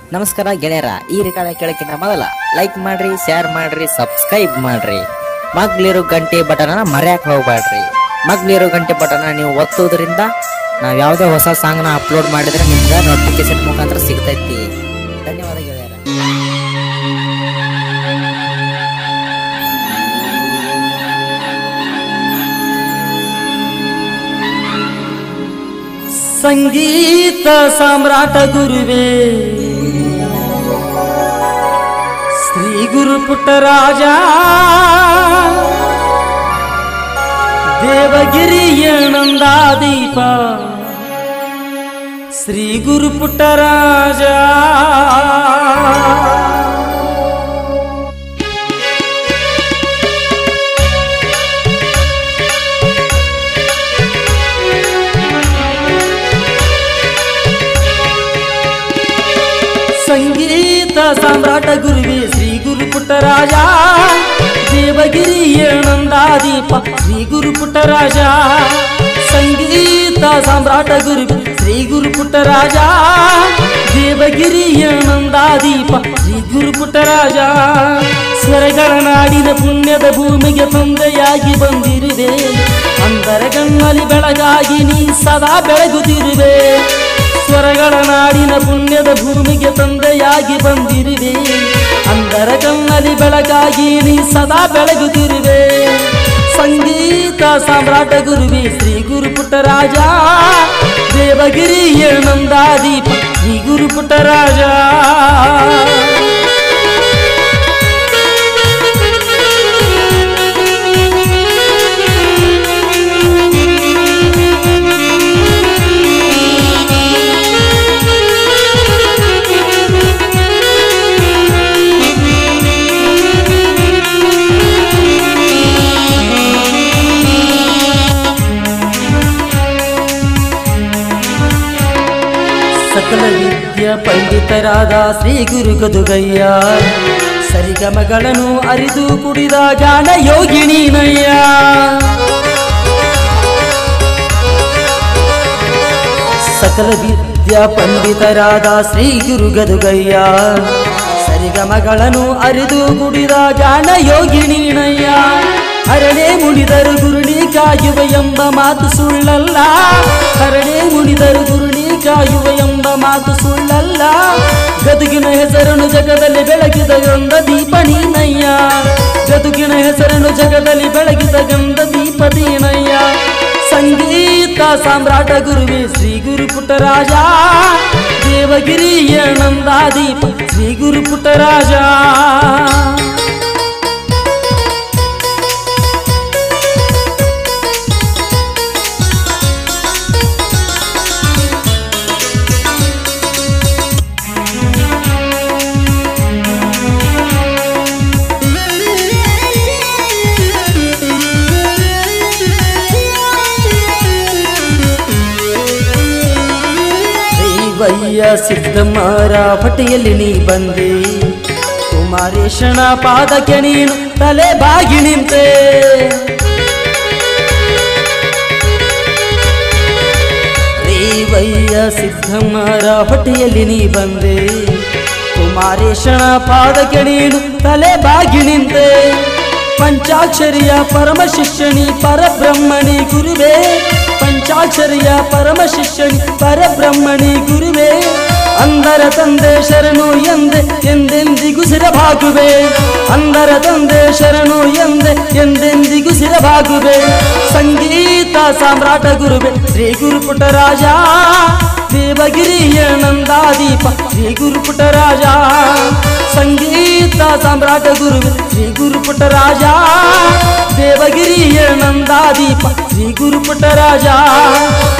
ನಮಸ್ಕಾರ ಗೆಳೆಯರ ಈ ರೆಕಾರ್ಡ್ ಕೇಳಕ್ಕಿಂತ ಮೊದಲ ಲೈಕ್ ಮಾಡ್ರಿ ಶೇರ್ ಮಾಡ್ರಿ ಸಬ್ಸ್ಕ್ರೈಬ್ ಮಾಡ್ರಿ ಮಗ್ಲಿರೋ ಗಂಟೆ ಬಟನ್ ಮರ್ಯಾಕ್ ಹೋಗ್ಬೇಡ್ರಿ ಮಗ್ಲಿರೋ ಗಂಟೆ ಬಟನ್ ನೀವು ಒತ್ತುವುದರಿಂದ ನಾವ್ ಯಾವುದೇ ಹೊಸ ಸಾಂಗ್ ನ ಅಪ್ಲೋಡ್ ಮಾಡಿದ್ರೆ ನಿಮ್ಗೆ ನೋಟಿಫಿಕೇಶನ್ ಮುಖಾಂತರ ಸಿಗ್ತೈತಿ ಧನ್ಯವಾದ ಗೆಳೆಯರ ಸಂಗೀತ ಸಾಮ್ರಾಟ ಗುರುವೇ ಶ್ರೀ ಗುರು ಪುಟ್ಟರಾಜ ದೇವಗಿರಿ ನಂದಾದೀಪ ಶ್ರೀ ಗುರು ಪುಟ್ಟರಾಜ ಸಂಗೀತ ಸಾಮ್ರಾಟ ಗುರುವೇ ಶ್ರೀ ಗುರು ಪುಟ್ಟರಾಜ ದೇವಗಿರಿ ನಂದಾದೀಪ ಶ್ರೀ ಗುರು ಪುಟ್ಟರಾಜ ಸಂಗೀತ ಸಾಮ್ರಾಟ ಗುರುವೇ ಶ್ರೀ ಗುರು ಪುಟ್ಟರಾಜ ದೇವಗಿರಿ ನಂದಾದೀಪ ಶ್ರೀ ಗುರು ಪುಟ್ಟರಾಜ ಸ್ವರಗಳ ನಾಡಿನ ಪುಣ್ಯದ ಭೂಮಿಗೆ ತಂದೆಯಾಗಿ ಬಂದಿರುವೆ ಅಂದರ ಗಣ್ಣಲ್ಲಿ ಬೆಳಗಾಗಿ ನೀ ಸದಾ ಬೆಳಗುತ್ತಿರುವೆ ಸ್ವರಗಳ ನಾಡಿನ ಪುಣ್ಯದ ಭೂಮಿಗೆ ತಂದೆಯಾಗಿ ಬಂದಿರುವೆ ಅಂದರ ಕಣ್ಣಲ್ಲಿ ಬೆಳಗಾಗಿ ನೀ ಸದಾ ಬೆಳಗುತ್ತಿರುವೆ ಸಂಗೀತ ಸಾಮ್ರಾಟ ಗುರುವಿ ಶ್ರೀ ಗುರು ಪುಟ್ಟರಾಜ ದೇವಗಿರಿ ನಂದಾದೀಪ ಶ್ರೀ ಗುರು ಪುಟ್ಟರಾಜ ಸಕಲ ವಿದ್ಯ ಪಂಡಿತರಾದ ಶ್ರೀ ಗುರು ಗದುಗಯ್ಯ ಸರಿಗಮಗಳನ್ನು ಅರಿದು ಕುಡಿದ ಜಾಣ ಯೋಗಿನಿ ನಯ್ಯ ಸಕಲ ವಿದ್ಯ ಪಂಡಿತರಾದ ಶ್ರೀ ಗುರು ಗದುಗಯ್ಯ ಸರಿಗಮಗಳನ್ನು ಅರಿದು ಕುಡಿದ ಜಾಣ ಯೋಗಿನಿ ನಯ್ಯ ಹರಳೆ ಮುಡಿದರು ಗುರುಳಿ ಕಾಯುವ ಎಂಬ ಮಾತು ಸುಳ್ಳಲ್ಲ ಹರಳೆ ಮುಡಿದರು ಗುರುಳಿ ಕಾಯುವ ಎಂಬ ಮಾತು ಸುಳ್ಳಲ್ಲ ಗದುಗಿನ ಹೆಸರನ್ನು ಜಗದಲ್ಲಿ ಬೆಳಗಿದ ಗಂಧ ದೀಪ ನೀನಯ್ಯ ಗದುಗಿನ ಹೆಸರನ್ನು ಜಗದಲ್ಲಿ ಬೆಳಗಿದ ಗಂಧ ದೀಪ ನೀನಯ್ಯ ಸಂಗೀತ ಸಾಮ್ರಾಟ ಗುರುವೇ ಶ್ರೀ ಗುರು ಪುಟ್ಟರಾಜ ದೇವಗಿರಿ ನಂದಾದೀಪ ಶ್ರೀ ಗುರು ಪುಟ್ಟರಾಜ ದೈವಯ್ಯ ಸಿದ್ದಮ್ಮರ ಪಟ್ಟಿಯಲ್ಲಿ ನೀ ಬಂದೆ ಕುಮಾರೇಶನ ಪಾದಕ್ಕೆ ನೀನು ತಲೆ ಬಾಗಿ ನಿಂತೆ ದೇವಯ್ಯ ಸಿದ್ದಮ್ಮರ ಹೊಟ್ಟೆಯಲ್ಲಿ ನೀ ಬಂದೆ ಕುಮಾರೇಶನ ಪಾದಕ್ಕೆ ನೀನು ತಲೆ ಬಾಗಿ ನಿಂತೆ ಪಂಚಾಕ್ಷರಿಯ ಪರಮ ಶಿಷ್ಯನಿ ಪರಬ್ರಹ್ಮಣಿ ಗುರುವೇ ಪಂಚಾಕ್ಷರಿಯ ಪರಮ ಶಿಷ್ಯನಿ ಪರಬ್ರಹ್ಮಣಿ ಗುರುವೇ ಅಂದರ ತಂದೆ ಶರಣು ಎಂದೆ ಎಂದೆಂದಿಗೂ ಸಿರಭಾಗುವೆ ಅಂದರ ತಂದೆ ಶರಣು ಎಂದೆ ಎಂದೆಂದಿಗೂ ಸಿರಭಾಗುವೆ ಸಂಗೀತ ಸಾಮ್ರಾಟ ಗುರುವೆ ಶ್ರೀ ಗುರು ಪುಟ್ಟರಾಜ ದೇವಗಿರಿ ನಂದಾದೀಪ ಶ್ರೀ ಗುರು ಪುಟ್ಟರಾಜ ಸಂಗೀತ ಸಾಮ್ರಾಟ ಗುರುವೆ ಶ್ರೀ ಗುರು ಪುಟ್ಟರಾಜ ದೇವಗಿರಿ ನಂದಾದೀಪ ಶ್ರೀ ಗುರು ಪುಟ್ಟರಾಜ